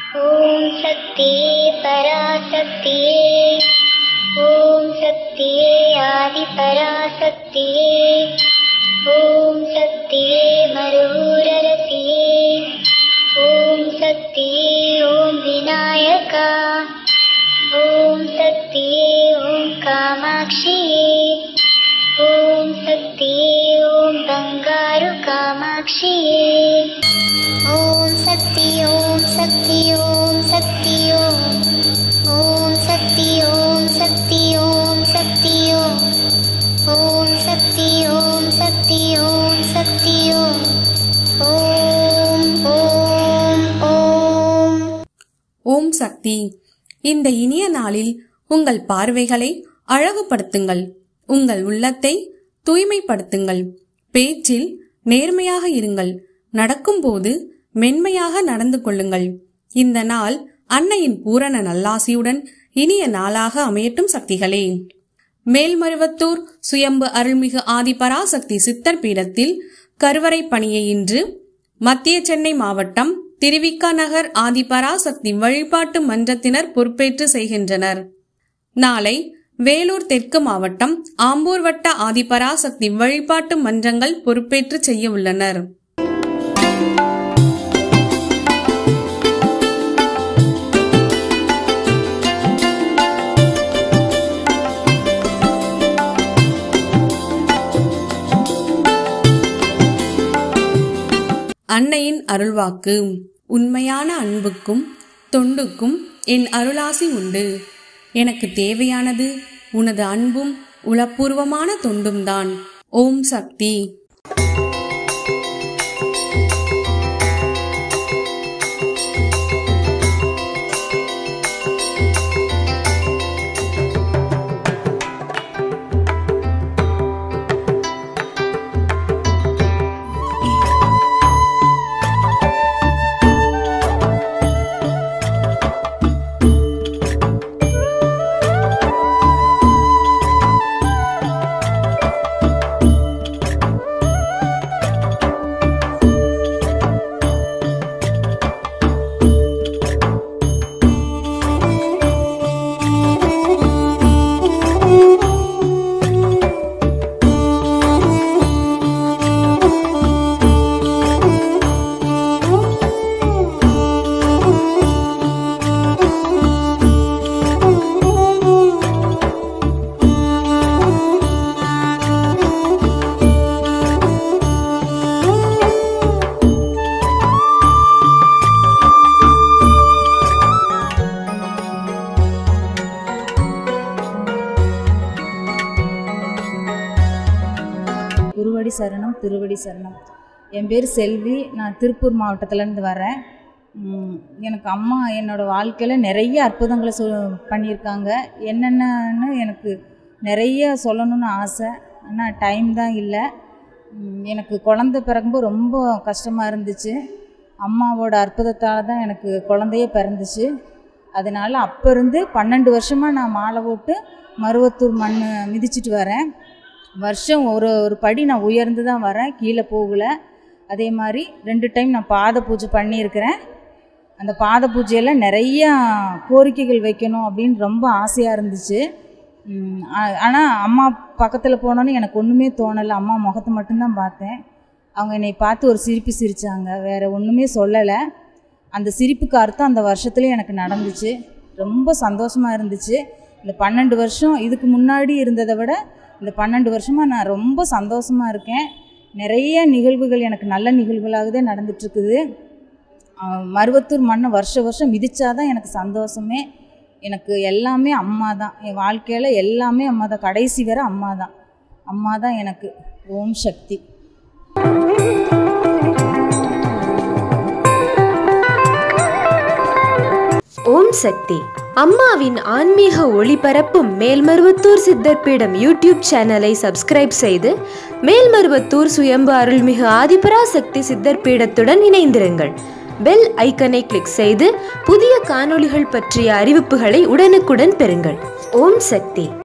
ஓம் சக்தியே பராசக்தியே ஓம் சக்தியே ஆதி பராசக்தியே ஓம் சக்தியே மருரரசியே ஓம் சக்தியே ஓம் விநாயகா ஓம் சக்தியே ஓம் காமாட்சியே ஓம் சக்தியே ஓம் பங்காரு காமாட்சியே ஓம் சக்தி ஓம் சக்தி ஓம் சக்தி ஓம் ஓம் சக்தி ஓம் சக்தி ஓம் சக்தி ஓம் ஓம் சக்தி ஓம் சக்தி ஓம் சக்தி ஓம் ஓம் ஓம் ஓம் ஓம் சக்தி இந்த இனிய நாளில் உங்கள் பார்வைகளை அழகுபடுத்துங்கள் உங்கள் உள்ளத்தை தூய்மைப்படுத்துங்கள் பேச்சில் நேர்மையாக இருங்கள் நடக்கும்போது மென்மையாக நடந்து கொள்ளுங்கள் இந்த நாள் அன்னையின் பூரண நல்லாசியுடன் இனிய நாளாக அமையட்டும் சக்திகளே மேல்மருவத்தூர் சுயம்பு அருள்மிகு ஆதிபராசக்தி சித்தர் பீடத்தில் கருவறை பணியை இன்று மத்திய சென்னை மாவட்டம் திருவிக்கா நகர் ஆதிபராசக்தி வழிபாட்டு மன்றத்தினர் பொறுப்பேற்று செய்கின்றனர் நாளை வேலூர் தெற்கு மாவட்டம் ஆம்பூர் வட்ட ஆதிபராசக்தி வழிபாட்டு மன்றங்கள் பொறுப்பேற்று செய்ய உள்ளனர் அன்னையின் அருள்வாக்கு உண்மையான அன்புக்கும் தொண்டுக்கும் என் அருளாசி உண்டு எனக்கு தேவையானது உனது அன்பும் உளப்பூர்வமான தொண்டும் தான் ஓம் சக்தி குருவடி சரணம் திருவடி சரணம் என் பேர் செல்வி நான் திருப்பூர் மாவட்டத்துலேருந்து வரேன் உம், எனக்கு அம்மா என்னோடய வாழ்க்கையில் நிறைய அற்புதங்களை சொ பண்ணியிருக்காங்க என்னென்னன்னு எனக்கு நிறைய சொல்லணும்னு ஆசை ஆனால் டைம் தான் இல்லை உம், எனக்கு குழந்த பிறக்கும்போது ரொம்ப கஷ்டமாக இருந்துச்சு அம்மாவோட அற்புதத்தால் தான் எனக்கு குழந்தையே பிறந்துச்சு அதனால் அப்போ இருந்து பன்னெண்டு வருஷமாக நான் மாலை போட்டு மருவத்தூர் மண் மிதிச்சிட்டு வரேன் வருஷம் ஒரு ஒரு படி நான் உயர்ந்து தான் வரேன் கீழே போகல அதே மாதிரி ரெண்டு டைம் நான் பாத பூஜை பண்ணியிருக்கிறேன் அந்த பாத பூஜையில் நிறையா கோரிக்கைகள் வைக்கணும் அப்படின்னு ரொம்ப ஆசையாக இருந்துச்சு ஆனால் அம்மா பக்கத்தில் போனோன்னே எனக்கு ஒன்றுமே தோணலை அம்மா முகத்தை மட்டும்தான் பார்த்தேன் அவங்க என்னை பார்த்து ஒரு சிரிப்பு சிரித்தாங்க வேறு ஒன்றுமே சொல்லலை அந்த சிரிப்புக்கு அர்த்தம் அந்த வருஷத்துலேயே எனக்கு நடந்துச்சு ரொம்ப சந்தோஷமாக இருந்துச்சு இந்த பன்னெண்டு வருஷம் இதுக்கு முன்னாடி இருந்ததை விட இந்த பன்னெண்டு வருஷமாக நான் ரொம்ப சந்தோஷமாக இருக்கேன் நிறைய நிகழ்வுகள் எனக்கு நல்ல நிகழ்வுகளாக தான் நடந்துட்டுருக்குது மருவத்தூர் மண்ணை வருஷ வருஷம் மிதிச்சாதான் எனக்கு சந்தோஷமே எனக்கு எல்லாமே அம்மா தான் என் வாழ்க்கையில் எல்லாமே அம்மா தான் கடைசி வரை அம்மா தான் அம்மா தான் எனக்கு ஓம் சக்தி ஓம் சக்தி அம்மாவின் ஆன்மீக ஒளிபரப்பும் மேல்மருவத்தூர் சித்தர் பீடம் யூடியூப் சேனலை சப்ஸ்கிரைப் செய்து மேல்மருவத்தூர் சுயம்பு அருள்மிகு ஆதிபராசக்தி சித்தர் பீடத்துடன் இணைந்திருங்கள் பெல் ஐக்கனை கிளிக் செய்து புதிய காணொளிகள் பற்றிய அறிவிப்புகளை உடனுக்குடன் பெறுங்கள் ஓம் சக்தி